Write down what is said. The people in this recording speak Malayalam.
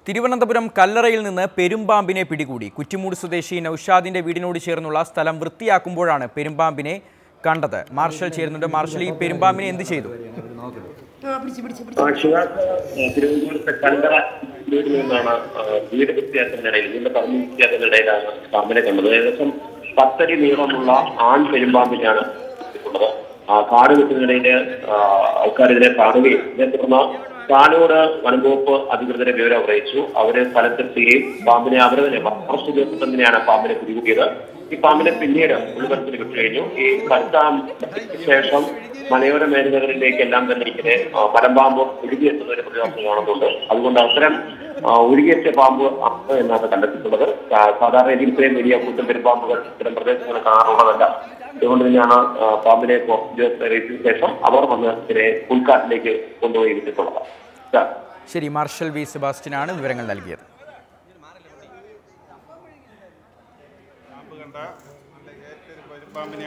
തിരുവനന്തപുരം കല്ലറയിൽ നിന്ന് പെരുമ്പാമ്പിനെ പിടികൂടി കുറ്റിമൂട് സ്വദേശി നൌഷാദിന്റെ വീടിനോട് ചേർന്നുള്ള സ്ഥലം വൃത്തിയാക്കുമ്പോഴാണ് പെരുമ്പാമ്പിനെ കണ്ടത് മാർഷൽ ചേരുന്നുണ്ട് മാർഷൽ ഈ പെരുമ്പാമ്പിനെ എന്ത് ചെയ്തു ആ പിടിച്ച് പിടിച്ച് പിടിച്ച് ആ, ശിവാസ് ആ, തിരുവനന്തപുരത്തെ കല്ലറ വീട്ടിൽ നിന്നാണ് ആ, വീട് വൃത്തിയാക്കുന്നതിനിടയിൽ വീടിന്റെ പറമ്പ് വൃത്തിയാക്കുന്നതിനിടയിലാണ് പാമ്പിനെ കണ്ടത് ഏകദേശം പത്തടി നീളമുള്ള ആൺ പെരുമ്പാമ്പിനെയാണ് ഉള്ളത് ആ കാട് വെട്ടുന്നതിനിടയിൽ ആൾക്കാർ ഇതിനെ കാണുകയും ഇതേ തുടർന്ന് പാലോട് വനംവകുപ്പ് അധികൃതരെ വിവരം അറിയിച്ചു അവര് സ്ഥലത്തെത്തുകയും പാമ്പിനെ അവർ തന്നെ ഫോറസ്റ്റ് ഉദ്യോഗസ്ഥർ തന്നെയാണ് പാമ്പിനെ പിടികൂടിയത് ഈ പാമ്പിനെ പിന്നീട് ഉൾവനത്തിൽ വിട്ടുകഴിഞ്ഞു ഈ കടുത്ത ശേഷം മലയോര മേഖലകളിലേക്കെല്ലാം തന്നെ ഇങ്ങനെ ആ, മലമ്പാമ്പ് ഒഴുകിയെത്തുന്ന ഒരു പ്രതിഭാസം കാണുന്നുണ്ട് അതുകൊണ്ട് അത്തരം ആ, ഒഴുകിയെത്തിയ പാമ്പ് ആണ് എന്നാണ് കണ്ടെത്തിയിട്ടുള്ളത് സാ- സാധാരണ രീതിയിൽ ഇത്രയും വലിയ കൂട്ടം പെരുമ്പാമ്പുകൾ ഇത്തരം പ്രദേശങ്ങളിൽ കാണാറുള്ളതല്ല അതുകൊണ്ട് തന്നെയാണ് ആ, പാമ്പിനെ ഫോറസ്റ്റ് ഉദ്യോഗസ്ഥരെ അറിയിച്ചതിനു ശേഷം അവർ വന്ന് ഇതിനെ ഉൾക്കാട്ടിലേക്ക് കൊണ്ടുപോയി വിട്ടിട്ടുള്ളത് ഇതാ. ശരി മാർഷൽ വി സെബാസ്റ്റ്യനാണ് വിവരങ്ങൾ നൽകിയത് പാമ്പ് കണ്ട നല്ല ഏറ്റൊരു പാമ്പിനെ